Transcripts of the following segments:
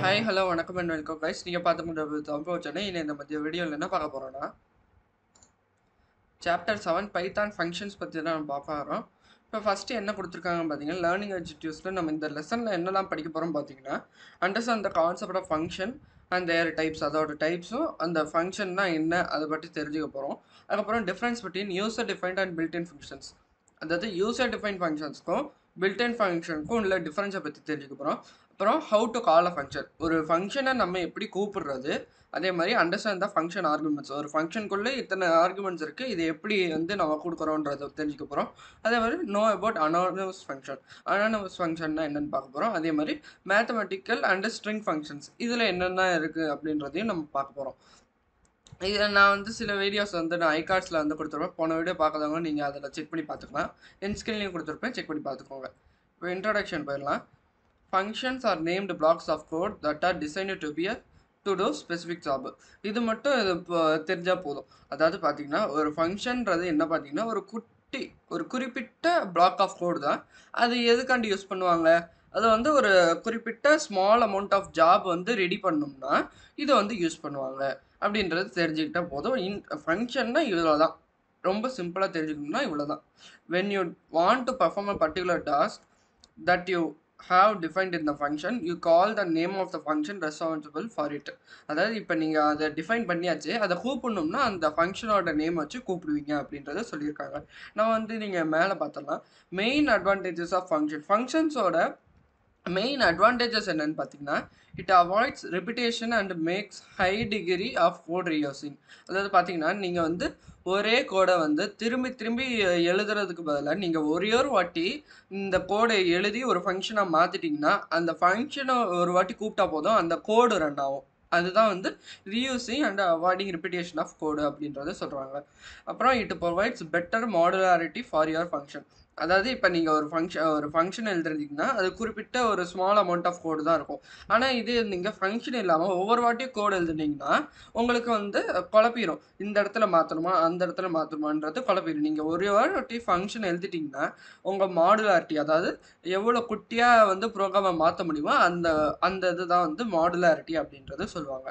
Hi hello வணக்கம் and welcome guys நீங்கள் பார்த்து முடியாது தம்போ சென்னை இன்னும் இந்த மத்திய வீடியோவில் என்ன பார்க்க போகிறோன்னா சாப்டர் செவன் பைத்தான் ஃபங்க்ஷன்ஸ் பற்றி தான் நம்ம பார்க்க வரோம் இப்போ ஃபஸ்ட்டு என்ன கொடுத்துருக்காங்கன்னு பார்த்தீங்கன்னா லேர்னிங் எஜுடியூஸில் நம்ம இந்த லெசனில் என்னெல்லாம் படிக்க போகிறோம் பார்த்தீங்கன்னா understand the concept of function and their types அதோட டைப்ஸும் அந்த ஃபங்க்ஷன்னா என்ன அதை பற்றி தெரிஞ்சுக்க போகிறோம் அதுக்கப்புறம் difference between user defined and builtin functions அதாவது யூசர் டிஃபைன் ஃபங்க்ஷன்ஸ்க்கும் பில்டின் ஃபங்க்ஷனுக்கும் உள்ள டிஃப்ரென்ஸை பற்றி தெரிஞ்சுக்க போகிறோம் அப்புறம் how to call a function ஒரு ஃபங்க்ஷனை நம்ம எப்படி கூப்பிடுறது அதே மாதிரி அண்டர்ஸ்டாண்ட் த ஃபங்க்ஷன் ஆர்குமெண்ட்ஸ் ஒரு ஃபங்க்ஷனுக்குள்ளே இத்தனை ஆர்குமெண்ட்ஸ் இருக்குது இது எப்படி வந்து நம்ம கொடுக்குறோன்றதை தெரிஞ்சுக்க போகிறோம் அதே மாதிரி நோ அபவுட் அனானமஸ் ஃபங்க்ஷன் அனானமஸ் ஃபங்க்ஷன்னா என்னென்னு பார்க்க போகிறோம் அதே மாதிரி மேத்தமெட்டிக்கல் அண்ட் ஸ்ட்ரிங் ஃபங்க்ஷன்ஸ் இதில் என்னென்ன இருக்குது அப்படின்றதையும் நம்ம பார்க்க போகிறோம் இதை நான் வந்து சில வீடியோஸ் வந்து நான் ஐகார்ட்ஸில் வந்து கொடுத்துருப்பேன் போன வீடியோ பார்க்காதவங்க நீங்கள் அதில் செக் பண்ணி பார்த்துக்கலாம் என் ஸ்கிரீன்லேயும் கொடுத்துருப்பேன் செக் பண்ணி பார்த்துக்கோங்க இப்போ இன்ட்ரடக்ஷன் போயிடலாம் functions are named blocks of code that are designed to be to do specific job இது மட்டும் இது இப்போ தெரிஞ்சால் போதும் அதாவது பார்த்தீங்கன்னா ஒரு ஃபங்க்ஷன்றது என்ன பார்த்தீங்கன்னா ஒரு குட்டி ஒரு குறிப்பிட்ட பிளாக் ஆஃப் கோடு தான் அது எதுக்காண்டி யூஸ் பண்ணுவாங்க அது வந்து ஒரு குறிப்பிட்ட ஸ்மால் அமௌண்ட் ஆஃப் ஜாப் வந்து ரெடி பண்ணோம்னா இதை வந்து யூஸ் பண்ணுவாங்க அப்படின்றது தெரிஞ்சுக்கிட்டால் போதும் இன் ஃபங்க்ஷன்னா இவ்வளோ தான் ரொம்ப சிம்பிளாக தெரிஞ்சுக்கணும்னா இவ்வளோ தான் when you want to perform a particular task that you have defined in the function you call the name of the function responsible for it அதாவது இப்போ நீங்கள் அதை டிஃபைன் பண்ணியாச்சு அதை கூப்பிடணும்னா அந்த ஃபங்க்ஷனோட நேம் வச்சு கூப்பிடுவீங்க அப்படின்றத சொல்லியிருக்காங்க நான் வந்து நீங்கள் மேலே பார்த்தலாம் மெயின் அட்வான்டேஜஸ் ஆஃப் ஃபங்க்ஷன் ஃபங்க்ஷன்ஸோட மெயின் அட்வான்டேஜஸ் என்னன்னு பார்த்தீங்கன்னா it avoids repetition and makes high degree of code reusing அதாவது பார்த்தீங்கன்னா நீங்கள் வந்து ஒரே கோடை வந்து திரும்பி திரும்பி எழுதுறதுக்கு பதிலாக நீங்கள் ஒரே ஒரு வாட்டி இந்த கோடை எழுதி ஒரு ஃபங்க்ஷனாக மாற்றிட்டிங்கன்னா அந்த ஃபங்க்ஷனை ஒரு வாட்டி கூப்பிட்டா போதும் அந்த கோடு ரன் ஆகும் அதுதான் வந்து reusing and avoiding repetition of code அப்படின்றத சொல்கிறாங்க அப்புறம் it provides better modularity for your function அதாவது இப்போ நீங்கள் ஒரு ஃபங்க்ஷன் ஒரு ஃபங்க்ஷன் எழுதுறீங்கன்னா அது குறிப்பிட்ட ஒரு ஸ்மால் அமௌண்ட் ஆஃப் கோடு தான் இருக்கும் ஆனால் இது நீங்கள் ஃபங்க்ஷன் இல்லாமல் ஒவ்வொரு வாட்டியும் கோடு எழுதுனீங்கன்னா உங்களுக்கு வந்து குழப்பிடும் இந்த இடத்துல மாற்றணுமா அந்த இடத்துல மாற்றணுமான்றது குழப்பிடும் நீங்கள் ஒரே வாட்டி ஃபங்க்ஷன் எழுதிட்டிங்கன்னா உங்கள் மாடுலாரிட்டி அதாவது எவ்வளோ குட்டியாக வந்து ப்ரோக்ராமை மாற்ற முடியுமோ அந்த அந்த இதுதான் வந்து மாடுலாரிட்டி அப்படின்றது சொல்லுவாங்க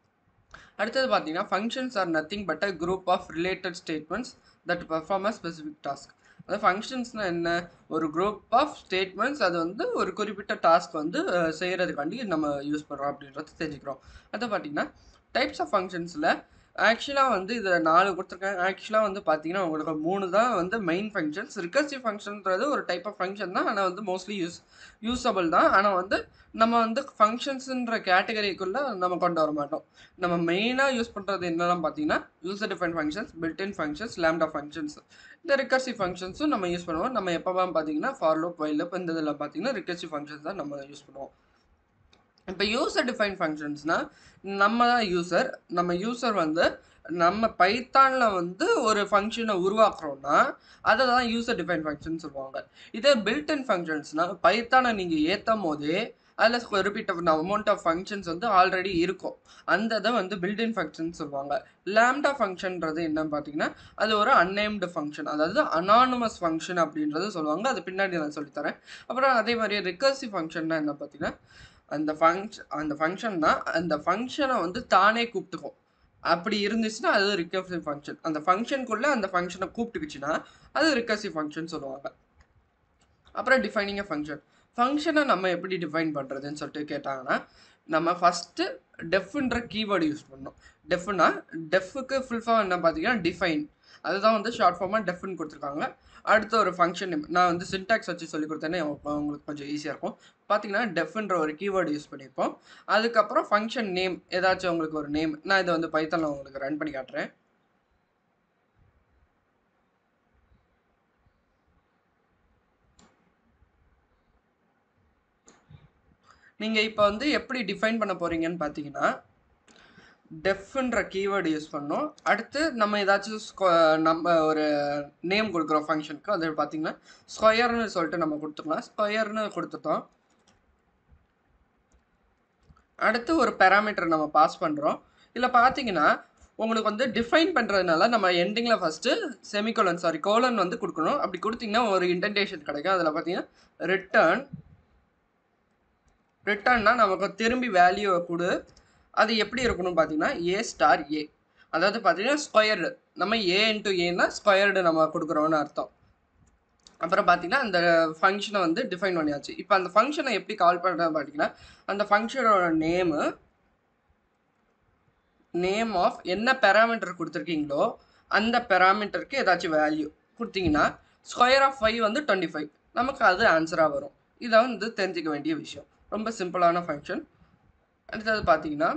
அடுத்தது பார்த்தீங்கன்னா functions are nothing but a group of related statements that perform a specific task அதாவது ஃபங்க்ஷன்ஸ்னால் என்ன ஒரு குரூப் ஆஃப் ஸ்டேட்மெண்ட்ஸ் அது வந்து ஒரு குறிப்பிட்ட டாஸ்க் வந்து செய்கிறதுக்காண்டி நம்ம யூஸ் பண்ணுறோம் அப்படின்றத தெரிஞ்சுக்கிறோம் அதை பார்த்தீங்கன்னா டைப்ஸ் ஆஃப் ஃபங்க்ஷன்ஸில் ஆக்சுவலாக வந்து இதில் நாலு கொடுத்துருக்காங்க ஆக்சுவலாக வந்து பார்த்தீங்கன்னா உங்களுக்கு மூணு தான் வந்து மெயின் ஃபங்க்ஷன்ஸ் ரிகர்சிவ் ஃபங்க்ஷன்ன்றது ஒரு டைப் ஆஃப் ஃபங்க்ஷன் தான் ஆனால் வந்து மோஸ்ட்லி யூஸ் யூஸபிள் தான் ஆனால் வந்து நம்ம வந்து ஃபங்க்ஷன்ஸுன்ற கேட்டகரிக்குள்ளே நம்ம கொண்டு வர மாட்டோம் நம்ம மெயினாக யூஸ் பண்ணுறது என்னெல்லாம் பார்த்தீங்கன்னா user define functions built in functions lambda functions இந்த ரிகர்சிவ் ஃபங்க்ஷன்ஸும் நம்ம யூஸ் பண்ணுவோம் நம்ம எப்போவாம் பார்த்தீங்கன்னா ஃபார் லூப் வைல் லூப் இந்த இதில் பார்த்தீங்கன்னா ரிகர்சிவ் ஃபங்க்ஷன்ஸ் தான் நம்ம யூஸ் பண்ணுவோம் இப்போ யூசர் டிஃபைன் ஃபங்க்ஷன்ஸ்னால் நம்ம தான் யூசர் நம்ம யூசர் வந்து நம்ம பைத்தானில் வந்து ஒரு ஃபங்க்ஷனை உருவாக்குறோன்னா அதை தான் யூசர் டிஃபைன் ஃபங்க்ஷன் சொல்லுவாங்க இதே பில்டின் ஃபங்க்ஷன்ஸ்னால் பைத்தானை நீங்கள் ஏற்றும் போதே அதில் குறிப்பிட்ட அமௌண்ட் ஆஃப் ஃபங்க்ஷன்ஸ் வந்து ஆல்ரெடி இருக்கும் அந்த இதை வந்து பில்டின் ஃபங்க்ஷன் சொல்லுவாங்க லேம்டா ஃபங்க்ஷன்றது என்னன்னு பார்த்தீங்கன்னா அது ஒரு அன்னேம்டு ஃபங்க்ஷன் அதாவது அனானமஸ் ஃபங்க்ஷன் அப்படின்றது சொல்லுவாங்க அது பின்னாடி நான் சொல்லித்தரேன் அப்புறம் அதே மாதிரி ரிகர்சிவ் ஃபங்க்ஷன்னா என்ன பார்த்தீங்கன்னா அந்த ஃபங்க்ஷன் அந்த ஃபங்க்ஷன் தான் அந்த ஃபங்க்ஷனை வந்து தானே கூப்பிட்டுக்கும் அப்படி இருந்துச்சுன்னா அது ரிகர்சிவ் ஃபங்க்ஷன் அந்த ஃபங்க்ஷனுக்குள்ளே அந்த ஃபங்க்ஷனை கூப்பிட்டுக்குச்சுன்னா அது ரிகர்சிவ் ஃபங்க்ஷன் சொல்லுவாங்க அப்புறம் டிஃபைனிங் ஃபங்க்ஷன் ஃபங்க்ஷனை நம்ம எப்படி டிஃபைன் பண்ணுறதுன்னு சொல்லிட்டு கேட்டாங்கன்னா நம்ம ஃபஸ்ட்டு டெஃப்ன்ற கீவேர்டு யூஸ் பண்ணோம் டெஃப்னா டெஃப்க்கு ஃபுல் ஃபார்ம் என்ன பார்த்தீங்கன்னா டிஃபைன் அதுதான் வந்து ஷார்ட் ஃபார்மாக டெஃப்னு கொடுத்துருக்காங்க அடுத்த ஒரு ஃபங்க்ஷன் நேம் நான் வந்து சின்டாக்ஸ் வச்சு சொல்லி கொடுத்தேனே உங்களுக்கு கொஞ்சம் ஈஸியாக இருக்கும் பார்த்தீங்கன்னா டெஃப்ன்ற ஒரு கீவேர்டு யூஸ் பண்ணியிருப்போம் அதுக்கப்புறம் ஃபங்க்ஷன் நேம் ஏதாச்சும் உங்களுக்கு ஒரு நேம் நான் இதை வந்து பைத்தனில் உங்களுக்கு ரன் பண்ணி காட்டுறேன் நீங்கள் இப்போ வந்து எப்படி டிஃபைன் பண்ண போகிறீங்கன்னு பார்த்தீங்கன்னா டெஃப்ன்ற கீவேர்டு யூஸ் பண்ணோம் அடுத்து நம்ம ஏதாச்சும் நம்ம ஒரு நேம் கொடுக்குறோம் ஃபங்க்ஷனுக்கு அது பார்த்தீங்கன்னா ஸ்கொயர்னு சொல்லிட்டு நம்ம கொடுத்துக்கலாம் ஸ்கொயர்னு கொடுத்துட்டோம் அடுத்து ஒரு பேராமீட்டர் நம்ம பாஸ் பண்ணுறோம் இதில் பார்த்தீங்கன்னா உங்களுக்கு வந்து டிஃபைன் பண்ணுறதுனால நம்ம எண்டிங்கில் ஃபஸ்ட்டு செமிகோலன் சாரி கோலன் வந்து கொடுக்கணும் அப்படி கொடுத்தீங்கன்னா ஒரு இன்டென்டேஷன் கிடைக்கும் அதில் பார்த்தீங்கன்னா ரிட்டர்ன் ரிட்டர்ன்னா நமக்கு திரும்பி வேல்யூவை கொடு அது எப்படி இருக்கணும் பார்த்தீங்கன்னா ஏ ஸ்டார் ஏ அதாவது பார்த்தீங்கன்னா ஸ்கொயர்டு நம்ம ஏ இன்ட்டு ஏன்னா ஸ்கொயர்டு நம்ம கொடுக்குறோன்னு அர்த்தம் அப்புறம் பார்த்தீங்கன்னா அந்த ஃபங்க்ஷனை வந்து டிஃபைன் பண்ணியாச்சு இப்போ அந்த ஃபங்க்ஷனை எப்படி கால் பண்ணுறது பார்த்தீங்கன்னா அந்த ஃபங்க்ஷனோட நேமு நேம் ஆஃப் என்ன பேராமீட்டர் கொடுத்துருக்கீங்களோ அந்த பேராமீட்டருக்கு ஏதாச்சும் வேல்யூ கொடுத்தீங்கன்னா ஸ்கொயர் ஆஃப் ஃபைவ் வந்து டுவெண்ட்டி ஃபைவ் நமக்கு அது ஆன்சராக வரும் இதை வந்து தெரிஞ்சிக்க வேண்டிய விஷயம் ரொம்ப சிம்பிளான ஃபங்க்ஷன் அடுத்தது பார்த்தீங்கன்னா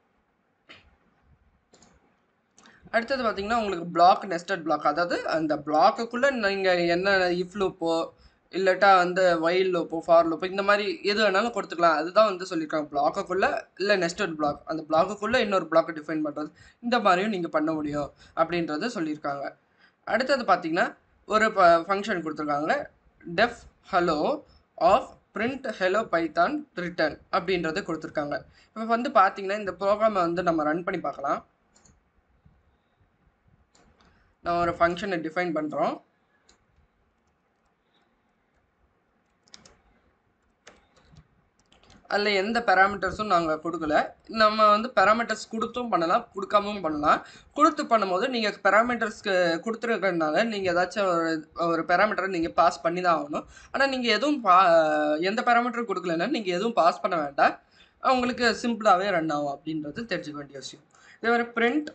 அடுத்தது பார்த்தீங்கன்னா உங்களுக்கு பிளாக் நெஸ்டட் பிளாக் அதாவது அந்த பிளாக்குக்குள்ளே நீங்கள் என்ன இஃப் லூப்போ இல்லாட்டா வந்து வைல் லூப்போ ஃபார் லூப்போ இந்த மாதிரி எது வேணாலும் கொடுத்துக்கலாம் அதுதான் வந்து சொல்லியிருக்காங்க பிளாக்குக்குள்ளே இல்லை நெஸ்டட் பிளாக் அந்த பிளாக்குக்குள்ளே இன்னொரு பிளாக்கை டிஃபைன் பண்ணுறது இந்த மாதிரியும் நீங்கள் பண்ண முடியும் அப்படின்றத சொல்லியிருக்காங்க அடுத்தது பார்த்தீங்கன்னா ஒரு ஃபங்க்ஷன் கொடுத்துருக்காங்க def hello of print hello Python return அப்படின்றத கொடுத்துருக்காங்க இப்போ வந்து பார்த்தீங்கன்னா இந்த ப்ரோக்ராமை வந்து நம்ம ரன் பண்ணி பார்க்கலாம் நான் ஒரு ஃபங்க்ஷனை டிஃபைன் பண்ணுறோம் அதில் எந்த பேராமீட்டர்ஸும் நாங்கள் கொடுக்கல நம்ம வந்து பேராமீட்டர்ஸ் கொடுத்தும் பண்ணலாம் கொடுக்காமவும் பண்ணலாம் கொடுத்து பண்ணும்போது நீங்கள் பேராமீட்டர்ஸ்க்கு கொடுத்துருக்கறதுனால நீங்கள் ஏதாச்சும் ஒரு ஒரு பேராமீட்டரை நீங்கள் பாஸ் பண்ணி தான் ஆகணும் ஆனால் நீங்கள் எதுவும் பா எந்த பேராமீட்டரும் கொடுக்கலன்னா நீங்கள் எதுவும் பாஸ் பண்ண வேண்டாம் உங்களுக்கு சிம்பிளாகவே ரன் ஆகும் அப்படின்றது தெரிஞ்சுக்க வேண்டிய விஷயம் இதே மாதிரி பிரிண்ட்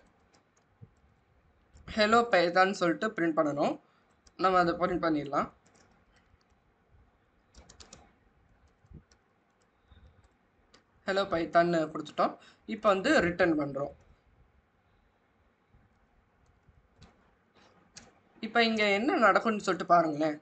ஹலோ பைதான்னு சொல்லிட்டு பிரிண்ட் பண்ணணும் நம்ம அதை பிரிண்ட் பண்ணிடலாம் ஹலோ பைத்தான்னு கொடுத்துட்டோம் இப்போ வந்து ரிட்டர்ன் பண்ணுறோம் இப்போ இங்கே என்ன நடக்கும்னு சொல்லிட்டு பாருங்களேன்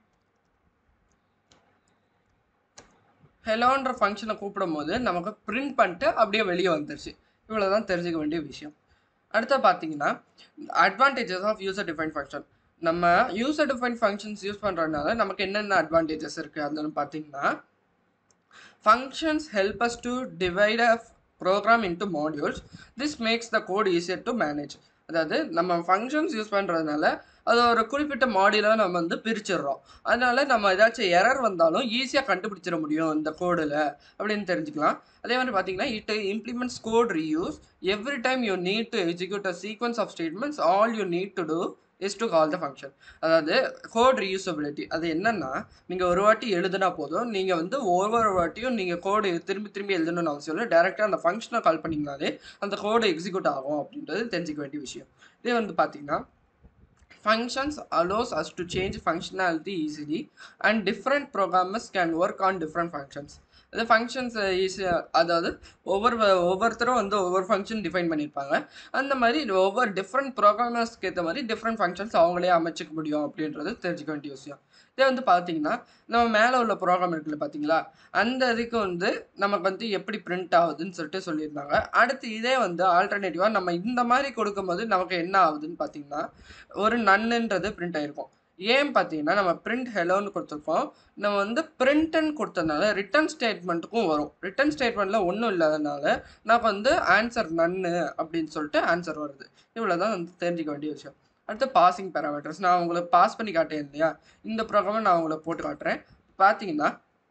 ஹெலோன்ற ஃபங்க்ஷனை கூப்பிடும் போது நமக்கு பிரிண்ட் பண்ணிட்டு அப்படியே வெளியே வந்துருச்சு இவ்வளோ தான் தெரிஞ்சுக்க வேண்டிய விஷயம் அடுத்து பார்த்தீங்கன்னா advantages of user define function நம்ம யூசர் டிஃபைன் ஃபங்க்ஷன்ஸ் யூஸ் பண்ணுறதுனால நமக்கு என்னென்ன அட்வான்டேஜஸ் இருக்குது அதுன்னு பார்த்தீங்கன்னா functions help us to divide a program into modules this makes the code easier to manage அதாவது நம்ம ஃபங்க்ஷன்ஸ் யூஸ் பண்ணுறதுனால அது ஒரு குறிப்பிட்ட மாடியூலாக நம்ம வந்து பிரிச்சிடுறோம் அதனால நம்ம ஏதாச்சும் எரர் வந்தாலும் ஈஸியாக கண்டுபிடிச்சிட முடியும் இந்த கோடில் அப்படின்னு தெரிஞ்சுக்கலாம் அதே மாதிரி பார்த்தீங்கன்னா it implements code reuse every time you need to execute a sequence of statements all you need to do is to call the function அதாவது கோட் ரீயூசபிலிட்டி அது என்னன்னா நீங்கள் ஒரு வாட்டி எழுதுனா போதும் நீங்கள் வந்து ஒவ்வொரு வாட்டியும் நீங்கள் கோடு திரும்பி திரும்பி எழுதணும்னு அவசியம் இல்லை டேரெக்டாக அந்த ஃபங்க்ஷனை கால் பண்ணிங்கனாலே அந்த கோடு எக்ஸிக்யூட் ஆகும் அப்படின்றது தெரிஞ்சுக்க வேண்டிய விஷயம் இதே வந்து பார்த்தீங்கன்னா functions allows us to change functionality easily and different programmers can work on different functions அது ஃபங்க்ஷன்ஸ் ஈஸியாக அதாவது ஒவ்வொரு ஒவ்வொருத்தரும் வந்து ஒவ்வொரு ஃபங்க்ஷன் டிஃபைன் பண்ணியிருப்பாங்க அந்த மாதிரி ஒவ்வொரு டிஃப்ரெண்ட் ப்ரோக்ராமர்ஸ்க்கு ஏற்ற மாதிரி டிஃப்ரெண்ட் ஃபங்க்ஷன்ஸ் அவங்களே அமைச்சிக்க முடியும் அப்படின்றது தெரிஞ்சுக்க வேண்டிய விஷயம் இதே வந்து பார்த்தீங்கன்னா நம்ம மேலே உள்ள ப்ரோக்ராம் இருக்குல்ல பார்த்தீங்களா அந்த இதுக்கு வந்து நமக்கு வந்து எப்படி பிரிண்ட் ஆகுதுன்னு சொல்லிட்டு சொல்லியிருந்தாங்க அடுத்து இதே வந்து ஆல்டர்னேட்டிவாக நம்ம இந்த மாதிரி கொடுக்கும்போது நமக்கு என்ன ஆகுதுன்னு பார்த்தீங்கன்னா ஒரு நன்னுன்றது பிரிண்ட் ஆயிருக்கும் ஏன் பார்த்தீங்கன்னா நம்ம பிரிண்ட் ஹெலோன்னு கொடுத்துருக்கோம் நம்ம வந்து பிரிண்ட்னு கொடுத்ததுனால ரிட்டர்ன் ஸ்டேட்மெண்ட்டுக்கும் வரும் ரிட்டர்ன் ஸ்டேட்மெண்ட்டில் ஒன்றும் இல்லாதனால நமக்கு வந்து ஆன்சர் நன்னு அப்படின்னு சொல்லிட்டு ஆன்சர் வருது இவ்வளோ தான் வந்து தெரிஞ்சிக்க வேண்டிய விஷயம் அடுத்து பாசிங் பேராமீட்டர்ஸ் நான் உங்களுக்கு பாஸ் பண்ணி காட்டேன் இல்லையா இந்த ப்ரோக்ராமை நான் உங்களுக்கு போட்டு காட்டுறேன் பார்த்தீங்கன்னா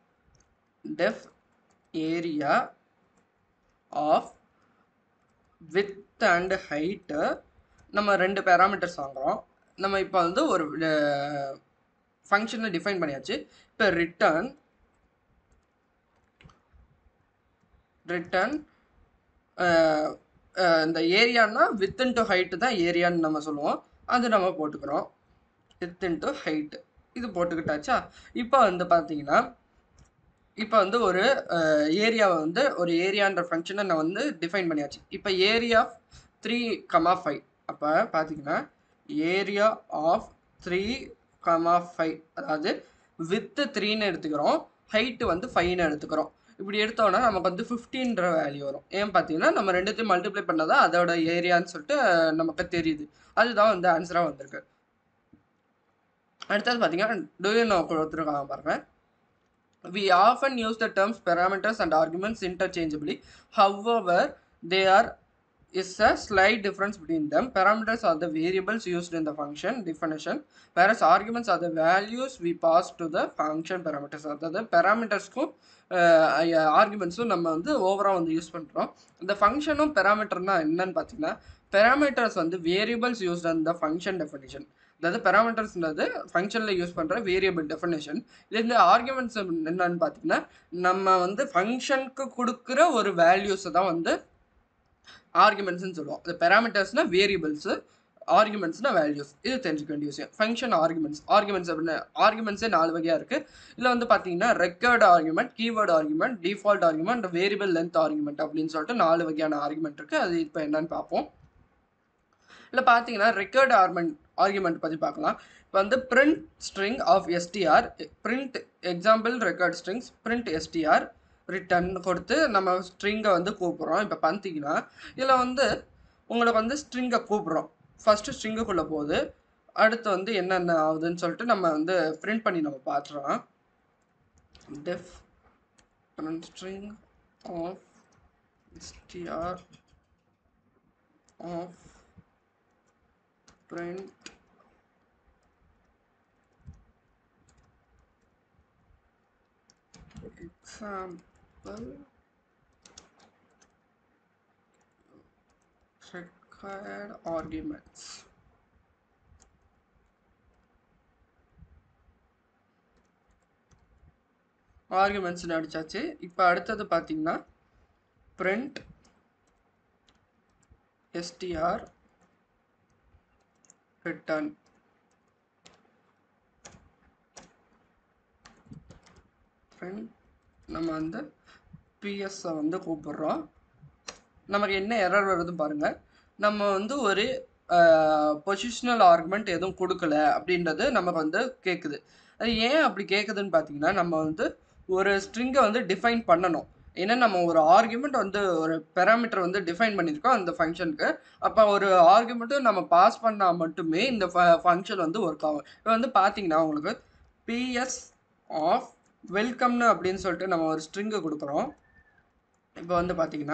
def area of width and height நம்ம ரெண்டு பேராமீட்டர்ஸ் வாங்குகிறோம் நம்ம இப்போ வந்து ஒரு ஃபங்க்ஷனை டிஃபைன் பண்ணியாச்சு இப்போ ரிட்டர்ன் ரிட்டர்ன் இந்த ஏரியானா வித் இன்ட்டு ஹைட்டு தான் ஏரியான்னு நம்ம சொல்லுவோம் அது நம்ம போட்டுக்கிறோம் வித் இன்ட்டு ஹைட்டு இது போட்டுக்கிட்டாச்சா இப்போ வந்து பார்த்தீங்கன்னா இப்போ வந்து ஒரு ஏரியாவை வந்து ஒரு ஏரியான்ற ஃபங்க்ஷனை நான் வந்து டிஃபைன் பண்ணியாச்சு இப்போ ஏரியா த்ரீ கமா ஃபைவ் அப்போ பார்த்தீங்கன்னா area of three comma five அதாவது வித்து த்ரீன்னு எடுத்துக்கிறோம் ஹைட்டு வந்து ஃபைவ்னு எடுத்துக்கிறோம் இப்படி எடுத்தோன்னா நமக்கு வந்து ஃபிஃப்டீன்ற வேல்யூ வரும் ஏன் பார்த்தீங்கன்னா நம்ம ரெண்டுத்தையும் மல்டிப்ளை பண்ணால் தான் அதோட ஏரியான்னு சொல்லிட்டு நமக்கு தெரியுது அதுதான் வந்து ஆன்சராக வந்திருக்கு அடுத்தது பார்த்தீங்கன்னா டூயோ நோ கொடுத்துருக்காங்க பாருங்க we often use the terms parameters and arguments interchangeably however they are is a slight difference between them. Parameters are the variables used in the function definition, whereas arguments are the values we pass to the function parameters. அதாவது parametersக்கும் ஆர்குமெண்ட்ஸும் நம்ம வந்து ஓவராக வந்து use பண்ணுறோம் இந்த ஃபங்க்ஷனும் பெராமீட்டர்னா என்னன்னு பார்த்தீங்கன்னா parameters வந்து வேரியபிள்ஸ் யூஸ்ட் அந்த ஃபங்க்ஷன் டெஃபினிஷன் அதாவது பெராமீட்டர்ஸ்ன்றது ஃபங்க்ஷனில் யூஸ் பண்ணுற வேரியபிள் டெஃபினேஷன் இது இந்த ஆர்குமெண்ட்ஸ் என்னன்னு பார்த்தீங்கன்னா நம்ம வந்து ஃபங்க்ஷனுக்கு கொடுக்குற ஒரு வேல்யூஸை தான் வந்து ஆர்குமெண்ட்ஸ்னு சொல்லுவோம் இந்த பெராமீட்டர்ஸ்னா வேரியபிள்ஸு ஆர்குமெண்ட்ஸ்னா வேல்யூஸ் இது தெரிஞ்சுக்க வேண்டிய விஷயம் ஃபங்க்ஷன் ஆர்குமெண்ட்ஸ் ஆர்குமெண்ட்ஸ் அப்படின்னு ஆர்குமெண்ட்ஸே நாலு வகையாக இருக்குது இதில் வந்து பார்த்தீங்கன்னா required argument keyword argument default argument variable length argument அப்படின்னு சொல்லிட்டு நாலு வகையான ஆர்குமெண்ட் இருக்குது அது இப்போ என்னன்னு பார்ப்போம் இல்லை பார்த்தீங்கன்னா ரெக்கார்டு ஆர்மெண்ட் ஆர்குமெண்ட் பற்றி பார்க்கலாம் இப்போ வந்து print string of STR print example required strings print STR return கொடுத்து நம்ம ஸ்ட்ரிங்கை வந்து கூப்பிட்றோம் இப்போ பார்த்தீங்கன்னா இதில் வந்து உங்களுக்கு வந்து ஸ்ட்ரிங்கை கூப்பிட்றோம் ஃபஸ்ட்டு ஸ்ட்ரிங்குக்குள்ளே போகுது அடுத்து வந்து என்னென்ன ஆகுதுன்னு சொல்லிட்டு நம்ம வந்து பிரிண்ட் பண்ணி நம்ம பார்த்துறோம் def print string of str of print example required arguments ஆர்குமெண்ட்ஸ்னு அடிச்சாச்சு இப்போ அடுத்தது பார்த்தீங்கன்னா print str return print நம்ம வந்து பிஎஸ்ஸை வந்து கூப்பிடுறோம் நமக்கு என்ன எரர் வருது பாருங்க நம்ம வந்து ஒரு பொசிஷனல் ஆர்குமெண்ட் எதுவும் கொடுக்கல அப்படின்றது நமக்கு வந்து கேட்குது அது ஏன் அப்படி கேட்குதுன்னு பார்த்தீங்கன்னா நம்ம வந்து ஒரு ஸ்ட்ரிங்கை வந்து டிஃபைன் பண்ணணும் ஏன்னா நம்ம ஒரு ஆர்குமெண்ட் வந்து ஒரு பெராமீட்டர் வந்து டிஃபைன் பண்ணியிருக்கோம் அந்த ஃபங்க்ஷனுக்கு அப்போ ஒரு ஆர்குமெண்ட்டும் நம்ம பாஸ் பண்ணால் மட்டுமே இந்த ஃபங்க்ஷன் வந்து ஒர்க் ஆகும் இப்போ வந்து பார்த்தீங்கன்னா உங்களுக்கு பிஎஸ் ஆஃப் வெல்கம்னு அப்படின்னு சொல்லிட்டு நம்ம ஒரு ஸ்ட்ரிங்கு கொடுக்குறோம் இப்போ வந்து பார்த்தீங்கன்னா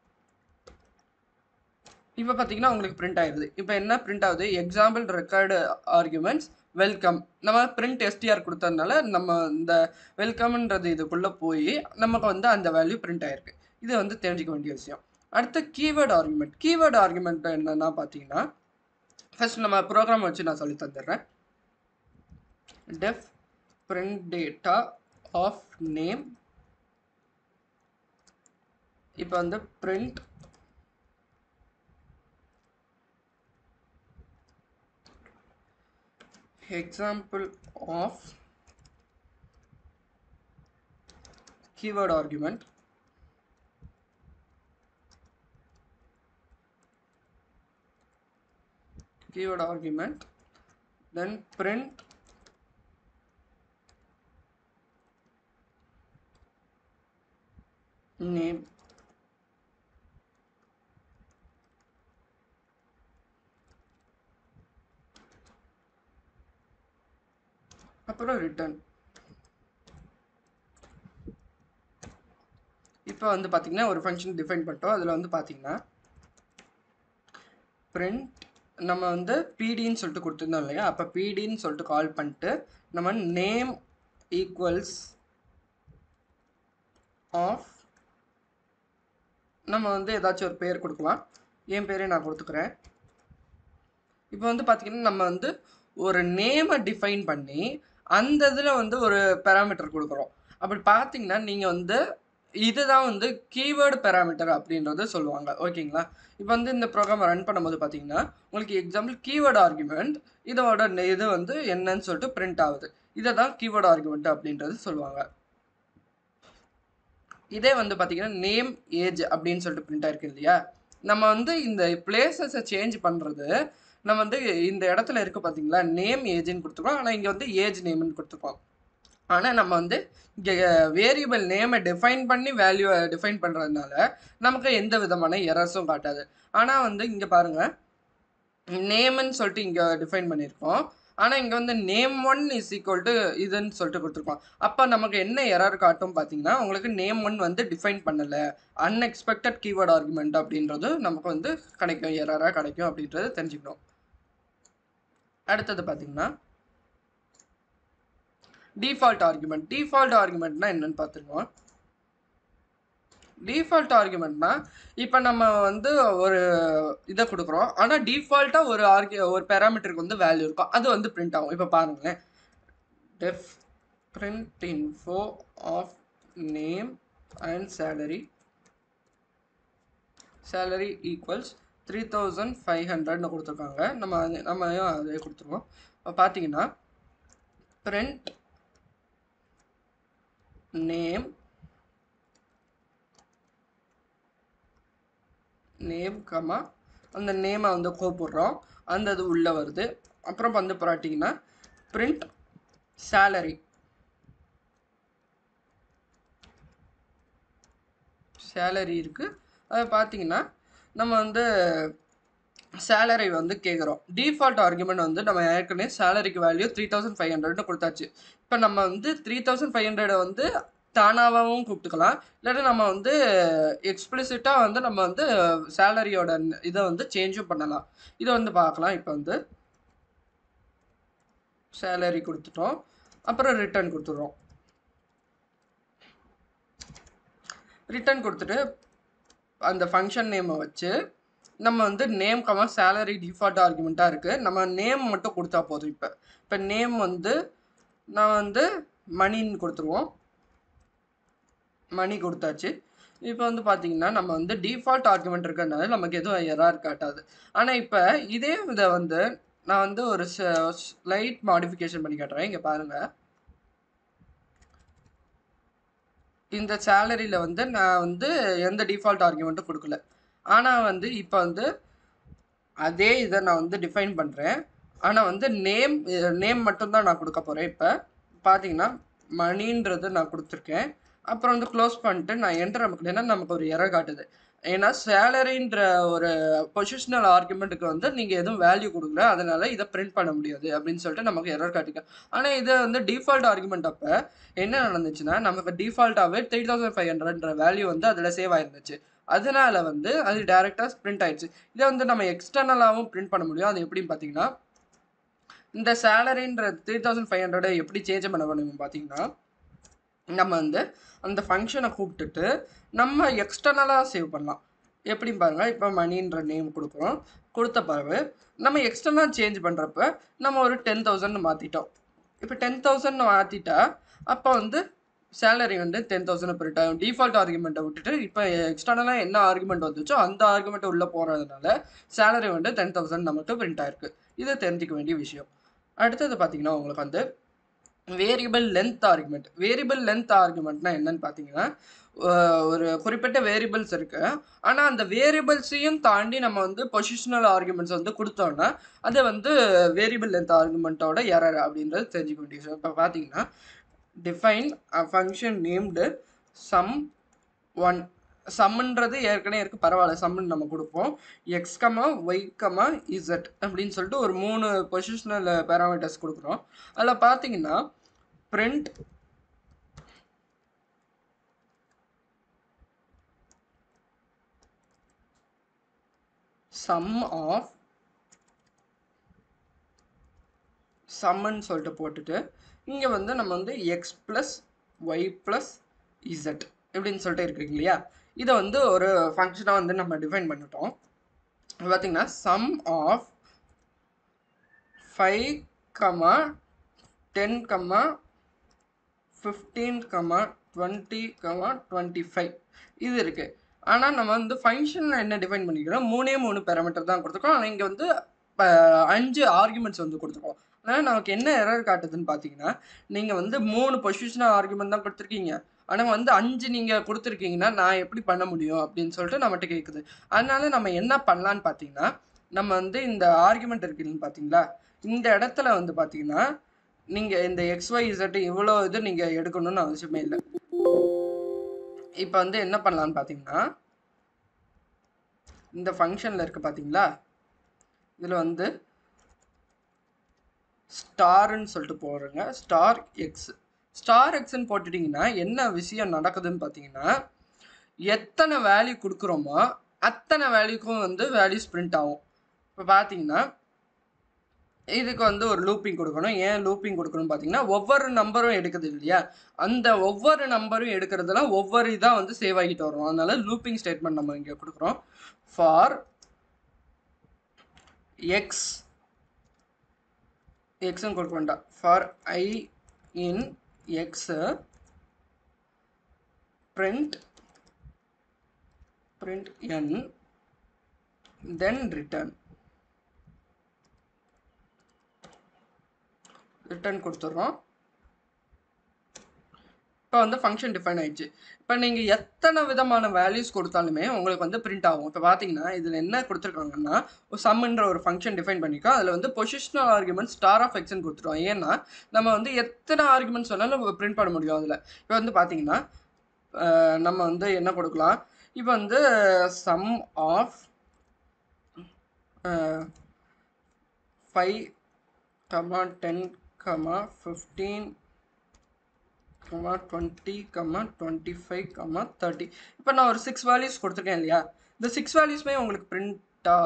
இப்போ பார்த்தீங்கன்னா உங்களுக்கு பிரிண்ட் ஆயிடுது இப்போ என்ன பிரிண்ட் ஆகுது எக்ஸாம்பிள் ரெக்கார்டு ஆர்குமெண்ட்ஸ் வெல்கம் நம்ம பிரிண்ட் எஸ்டிஆர் கொடுத்ததுனால நம்ம இந்த வெல்கம்ன்றது இதுக்குள்ளே போய் நமக்கு வந்து அந்த வேல்யூ பிரிண்ட் ஆயிருக்கு இது வந்து தெரிஞ்சுக்க வேண்டிய விஷயம் அடுத்து கீவேர்டு ஆர்குமெண்ட் கீவேர்டு ஆர்குமெண்ட் என்னன்னா பார்த்தீங்கன்னா ஃபர்ஸ்ட் நம்ம ப்ரோக்ராம் வச்சு நான் சொல்லி தந்துடுறேன் def print data of name இப்போ வந்து print example of keyword argument keyword argument then print name அப்புறம் ரிட்டர்ன் இப்போ வந்து பார்த்தீங்கன்னா ஒரு ஃபங்க்ஷன் டிஃபைன் பண்ணிட்டோம் அதில் வந்து பார்த்தீங்கன்னா print நம்ம வந்து பிடின்னு சொல்லிட்டு கொடுத்துருந்தோம் இல்லையா அப்போ பிடின்னு சொல்லிட்டு கால் பண்ணிட்டு நம்ம நேம் ஈக்குவல்ஸ் ஆஃப் நம்ம வந்து ஏதாச்சும் ஒரு பேர் கொடுக்கலாம் என் பேரே நான் கொடுத்துக்கிறேன் இப்போ வந்து பார்த்தீங்கன்னா நம்ம வந்து ஒரு நேமை டிஃபைன் பண்ணி அந்த இதில் வந்து ஒரு பேராமீட்டர் கொடுக்குறோம் அப்படி பார்த்தீங்கன்னா நீங்கள் வந்து இதுதான் வந்து கீவேர்டு பேராமீட்டர் அப்படின்றது சொல்லுவாங்க ஓகேங்களா இப்போ வந்து இந்த ப்ரோக்ராம் ரன் பண்ணும்போது பார்த்தீங்கன்னா உங்களுக்கு எக்ஸாம்பிள் கீவேர்டு ஆர்குமெண்ட் இதோட நெ- இது வந்து என்னன்னு சொல்லிட்டு பிரிண்ட் ஆகுது இதை தான் கீவேர்டு ஆர்குமெண்ட் அப்படின்றது சொல்லுவாங்க இதே வந்து பார்த்தீங்கன்னா நேம் ஏஜ் அப்படின்னு சொல்லிட்டு பிரிண்ட் ஆயிருக்கு இல்லையா நம்ம வந்து இந்த பிளேசஸை சேஞ்ச் பண்ணுறது நம்ம வந்து இந்த இடத்துல இருக்கு பார்த்தீங்களா நேம் ஏஜ்னு கொடுத்துருக்கோம் ஆனால் இங்கே வந்து ஏஜ் நேம்னு கொடுத்துருக்கோம் ஆனால் நம்ம வந்து இங்கே வேரியபிள் நேமை டிஃபைன் பண்ணி வேல்யூவை டிஃபைன் பண்ணுறதுனால நமக்கு எந்த விதமான எரர்ஸும் காட்டாது ஆனால் வந்து இங்கே பாருங்கள் நேம்னு சொல்லிட்டு இங்கே டிஃபைன் பண்ணியிருக்கோம் ஆனால் இங்கே வந்து name one is equal to இதுன்னு சொல்லிட்டு கொடுத்துருக்கோம் அப்போ நமக்கு என்ன எரர் காட்டும் பார்த்தீங்கன்னா உங்களுக்கு நேம் ஒன் வந்து டிஃபைன் பண்ணலை அன்எக்ஸ்பெக்டட் கீவேர்ட் ஆர்குமெண்ட் அப்படின்றது நமக்கு வந்து கிடைக்கும் எரராக கிடைக்கும் அப்படின்றது தெரிஞ்சுக்கணும் அடுத்தது பார்த்தீங்கன்னா டிஃபால்ட் ஆர்குமெண்ட் டிஃபால்ட் ஆர்குமெண்ட்னா என்னன்னு பார்த்துருக்கோம் டிஃபால்ட் ஆர்குமெண்ட்னா இப்போ நம்ம வந்து ஒரு இதை கொடுக்குறோம் ஆனால் டிஃபால்ட்டாக ஒரு ஆர்கு ஒரு பேராமீட்டருக்கு வந்து வேல்யூ இருக்கும் அது வந்து பிரிண்ட் ஆகும் இப்போ பாருங்களேன் def print info of name and salary salary equals three thousand five ஹண்ட்ரட்னு கொடுத்துருக்காங்க நம்ம அது- நம்ம அதே கொடுத்துருவோம் இப்போ பார்த்தீங்கன்னா பிரிண்ட் நேம் நேம் கமா அந்த நேமை வந்து கூப்பிடுறோம் அந்த இது உள்ளே வருது அப்புறம் வந்து பார்த்தீங்கன்னா பிரிண்ட் சேலரி சேலரி இருக்குது அதை பார்த்தீங்கன்னா நம்ம வந்து சேலரி வந்து கேட்குறோம் டிஃபால்ட் ஆர்குமெண்ட் வந்து நம்ம ஏற்கனவே சேலரிக்கு வேல்யூ த்ரீ தௌசண்ட் ஃபைவ் ஹண்ட்ரட்னு கொடுத்தாச்சு இப்போ நம்ம வந்து த்ரீ தௌசண்ட் ஃபைவ் ஹண்ட்ரடை வந்து தானாகவும் கூப்பிட்டுக்கலாம் இல்லாட்டி நம்ம வந்து எக்ஸ்பிளிசிட்டாக வந்து நம்ம வந்து சேலரியோட இதை வந்து சேஞ்சும் பண்ணலாம் இதை வந்து பார்க்கலாம் இப்போ வந்து சேலரி கொடுத்துட்டோம் அப்புறம் ரிட்டர்ன் கொடுத்துட்றோம் ரிட்டர்ன் கொடுத்துட்டு அந்த ஃபங்க்ஷன் நேமை வச்சு நம்ம வந்து நேம் கமா சேலரி டிஃபால்ட் ஆர்குமெண்ட்டாக இருக்குது நம்ம நேம் மட்டும் கொடுத்தா போதும் இப்போ இப்போ நேம் வந்து நான் வந்து மணின்னு கொடுத்துருவோம் மணி கொடுத்தாச்சு இப்போ வந்து பார்த்தீங்கன்னா நம்ம வந்து டிஃபால்ட் ஆர்குமெண்ட் இருக்கிறதுனால நமக்கு எதுவும் எரர் காட்டாது ஆனால் இப்போ இதே இதை வந்து நான் வந்து ஒரு ஸ்லைட் மாடிஃபிகேஷன் பண்ணி காட்டுறேன் இங்கே பாருங்கள் இந்த சேலரியில் வந்து நான் வந்து எந்த டிஃபால்ட் ஆர்குமெண்ட்டும் கொடுக்கல ஆனால் வந்து இப்போ வந்து அதே இதை நான் வந்து டிஃபைன் பண்ணுறேன் ஆனால் வந்து நேம் நேம் மட்டும்தான் நான் கொடுக்க போகிறேன் இப்போ பார்த்தீங்கன்னா மணின்றது நான் கொடுத்துருக்கேன் அப்புறம் வந்து க்ளோஸ் பண்ணிட்டு நான் என்டர் நமக்கு நமக்கு ஒரு எரர் காட்டுது ஏன்னா சேலரின்ற ஒரு பொசிஷனல் ஆர்குமெண்ட்டுக்கு வந்து நீங்கள் எதுவும் வேல்யூ கொடுக்கல அதனால இதை பிரிண்ட் பண்ண முடியாது அப்படின்னு சொல்லிட்டு நமக்கு எரர் காட்டிக்க ஆனால் இது வந்து டிஃபால்ட் ஆர்குமெண்ட் அப்போ என்ன நடந்துச்சுன்னா நமக்கு டிஃபால்ட்டாகவே த்ரீ தௌசண்ட் ஃபைவ் ஹண்ட்ரட்ன்ற வேல்யூ வந்து அதில் சேவ் ஆயிருந்துச்சு அதனால வந்து அது டேரெக்டாக பிரிண்ட் ஆயிடுச்சு இதை வந்து நம்ம எக்ஸ்டர்னலாகவும் பிரிண்ட் பண்ண முடியும் அது எப்படின்னு பார்த்தீங்கன்னா இந்த சேலரின்ற த்ரீ தௌசண்ட் ஃபைவ் ஹண்ட்ரடை எப்படி சேஞ்ச் பண்ண பண்ணுவோம் பார்த்தீங்கன்னா நம்ம வந்து அந்த ஃபங்க்ஷனை கூப்பிட்டுட்டு நம்ம எக்ஸ்டர்னலாக சேவ் பண்ணலாம் எப்படின்னு பாருங்கள் இப்போ மணின்ற நேம் கொடுக்குறோம் கொடுத்த பிறகு நம்ம எக்ஸ்டர்னலாக சேஞ்ச் பண்ணுறப்ப நம்ம ஒரு டென் தௌசண்ட் மாற்றிட்டோம் இப்போ டென் தௌசண்ட் மாற்றிட்டா அப்போ வந்து சேலரி வந்து டென் தௌசண்ட் பிரிண்ட் ஆகும் டிஃபால்ட் ஆர்குமெண்ட்டை விட்டுட்டு இப்போ எக்ஸ்டர்னலாக என்ன ஆர்குமெண்ட் வந்துச்சோ அந்த ஆர்குமெண்ட் உள்ளே போகிறதுனால சேலரி வந்து டென் தௌசண்ட் நமக்கு பிரிண்ட் ஆயிருக்கு இதை தெரிஞ்சிக்க வேண்டிய விஷயம் அடுத்தது பார்த்தீங்கன்னா உங்களுக்கு வந்து variable length argument variable length ஆர்குமெண்ட்னா என்னன்னு பார்த்தீங்கன்னா அஹ் ஒரு குறிப்பிட்ட வேரியபிள்ஸ் இருக்கு ஆனால் அந்த வேரியபிள்ஸையும் தாண்டி நம்ம வந்து பொசிஷனல் ஆர்குமெண்ட்ஸ் வந்து கொடுத்தோம்னா அது வந்து வேரியபிள் லென்த் ஆர்குமெண்ட்டோட எரர் அப்படின்றது தெரிஞ்சுக்க வேண்டிய விஷயம் இப்போ பார்த்தீங்கன்னா define a function named sum one சம்ன்றது ஏற்கனவே இருக்கு பரவாயில்ல சம்னு நம்ம கொடுப்போம் X comma Y comma Z அப்படின்னு சொல்லிட்டு ஒரு மூணு பொசிஷனல் பேராமீட்டர்ஸ் கொடுக்குறோம் அதில் பார்த்தீங்கன்னா print sum of சம்முன்னு சொல்லிட்டு போட்டுட்டு இங்கே வந்து நம்ம வந்து X plus Y plus Z இப்படின்னு சொல்லிட்டு இருக்கு இல்லையா இதை வந்து ஒரு ஃபங்க்ஷனாக வந்து நம்ம டிஃபைன் பண்ணிட்டோம் பார்த்தீங்கன்னா sum of five comma ten comma fifteen comma twenty comma twenty five இது இருக்குது ஆனால் நம்ம வந்து ஃபங்க்ஷனில் என்ன டிஃபைன் பண்ணிக்கிறோம் மூணே மூணு பேராமீட்டர் தான் கொடுத்துருக்கோம் ஆனால் இங்கே வந்து அஹ், அஞ்சு ஆர்குமெண்ட்ஸ் வந்து கொடுத்துருக்கோம் அதனால் நமக்கு என்ன எரர் காட்டுதுன்னு பார்த்தீங்கன்னா நீங்கள் வந்து மூணு பொசிஷனல் ஆர்குமெண்ட் தான் கொடுத்துருக்கீங்க ஆனால் வந்து அஞ்சு நீங்கள் கொடுத்துருக்கீங்கன்னா நான் எப்படி பண்ண முடியும் அப்படின்னு சொல்லிட்டு நம்மகிட்ட கேட்குது அதனால நம்ம என்ன பண்ணலான்னு பார்த்தீங்கன்னா நம்ம வந்து இந்த ஆர்குமெண்ட் இருக்குன்னு பார்த்தீங்களா இந்த இடத்துல வந்து பார்த்தீங்கன்னா நீங்கள் இந்த எக்ஸ்ஒய் இசட் இவ்வளோ இது நீங்கள் எடுக்கணும்னு அவசியமே இல்லை இப்போ வந்து என்ன பண்ணலான்னு பார்த்தீங்கன்னா இந்த ஃபங்க்ஷனில் இருக்குது பார்த்தீங்களா இதில் வந்து ஸ்டார்னு சொல்லிட்டு போடுறேங்க ஸ்டார் எக்ஸ் ஸ்டார் எக்ஸ்ன்னு போட்டுட்டிங்கன்னா என்ன விஷயம் நடக்குதுன்னு பார்த்தீங்கன்னா எத்தனை வேல்யூ கொடுக்குறோமோ அத்தனை வேல்யூக்கும் வந்து வேல்யூஸ் பிரிண்ட் ஆகும் இப்போ பார்த்தீங்கன்னா இதுக்கு வந்து ஒரு லூப்பிங் கொடுக்கணும் ஏன் லூப்பிங் கொடுக்கணும்னு பார்த்தீங்கன்னா ஒவ்வொரு நம்பரும் எடுக்குது இல்லையா அந்த ஒவ்வொரு நம்பரும் எடுக்கிறதுல ஒவ்வொரு இதாக வந்து சேவ் ஆகிட்டு வரும் அதனால லூப்பிங் ஸ்டேட்மெண்ட் நம்ம இங்கே கொடுக்குறோம் ஃபார் எக்ஸ் எக்ஸ்ன்னு கொடுக்க வேண்டாம் for I in X print print n then return return கொடுத்துட்றோம் இப்போ வந்து ஃபங்க்ஷன் டிஃபைன் ஆயிடுச்சு இப்போ நீங்கள் எத்தனை விதமான வேல்யூஸ் கொடுத்தாலுமே உங்களுக்கு வந்து பிரிண்ட் ஆகும் இப்போ பார்த்தீங்கன்னா இதில் என்ன கொடுத்துருக்காங்கன்னா ஒரு சம்ன்ற ஒரு ஃபங்க்ஷன் டிஃபைன் பண்ணியிருக்கோம் அதில் வந்து பொசிஷனல் ஆர்குமெண்ட் ஸ்டார் ஆஃப் எக்ஸ்ன்னு கொடுத்துருவோம் ஏன்னா நம்ம வந்து எத்தனை ஆர்குமெண்ட்ஸ் வேணாலும் நம்ம பிரிண்ட் பண்ண முடியும் அதில் இப்போ வந்து பார்த்தீங்கன்னா அஹ், நம்ம வந்து என்ன கொடுக்கலாம் இப்போ வந்து sum of five comma ten comma fifteen comma twenty comma twenty five comma thirty இப்போ நான் ஒரு சிக்ஸ் வேல்யூஸ் கொடுத்துருக்கேன் இல்லையா இந்த சிக்ஸ் வேல்யூஸ்மே உங்களுக்கு பிரிண்டா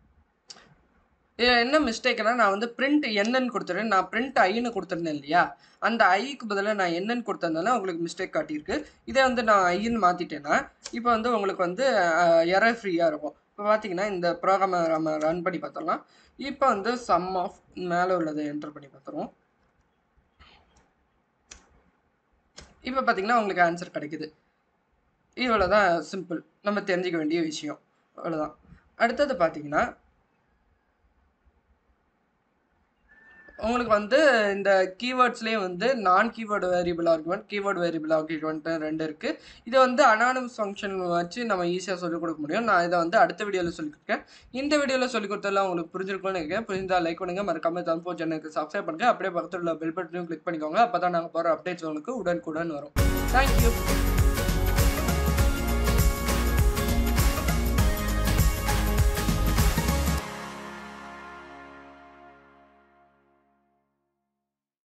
என்ன மிஸ்டேக்னா நான் வந்து பிரிண்ட் என்னன்னு கொடுத்துருந்தேன் நான் பிரிண்ட் ஐன்னு கொடுத்துருந்தேன் இல்லையா அந்த ஐக்கு பதிலாக நான் என்னன்னு கொடுத்ததுனால உங்களுக்கு மிஸ்டேக் காட்டியிருக்கு இதே வந்து நான் ஐன்னு மாற்றிட்டேன்னா இப்போ வந்து உங்களுக்கு வந்து எரர் ஃப்ரீயாக இருக்கும் இப்போ பார்த்தீங்கன்னா இந்த ப்ரோக்ராமை நம்ம ரன் பண்ணி பார்த்தோம்னா இப்போ வந்து சம் ஆஃப் மேலே உள்ளதை என்டர் பண்ணி பார்த்துருவோம் இப்போ பார்த்தீங்கன்னா உங்களுக்கு ஆன்சர் கிடைக்குது இவ்வளோ தான் சிம்பிள் நம்ம தெரிஞ்சுக்க வேண்டிய விஷயம் அவ்வளோதான் அடுத்தது பார்த்தீங்கன்னா உங்களுக்கு வந்து இந்த கீவேர்ட்ஸ்லேயே வந்து நான் keyword variable argument keyword variable argument ரெண்டு இருக்குது இதை வந்து அனானமஸ் ஃபங்க்ஷன் வச்சு நம்ம ஈஸியாக சொல்லிக் கொடுக்க முடியும் நான் இதை வந்து அடுத்த வீடியோவில் சொல்லிக் கொடுக்கேன் இந்த வீடியோவில் சொல்லிக் கொடுத்ததெல்லாம் உங்களுக்கு புரிஞ்சிருக்கும்னு நினைக்கிறேன் புரிஞ்சா லைக் பண்ணுங்கள் மறக்காம தம்போ சேனலுக்கு சப்ஸ்கிரைப் பண்ணுங்கள் அப்படியே பக்கத்தில் உள்ள பெல் பட்டனையும் கிளிக் பண்ணிக்கோங்க அப்போ தான் நாங்கள் போகிற அப்டேட்ஸ் உங்களுக்கு உடனுக்குடன் வரும் தேங்க்யூ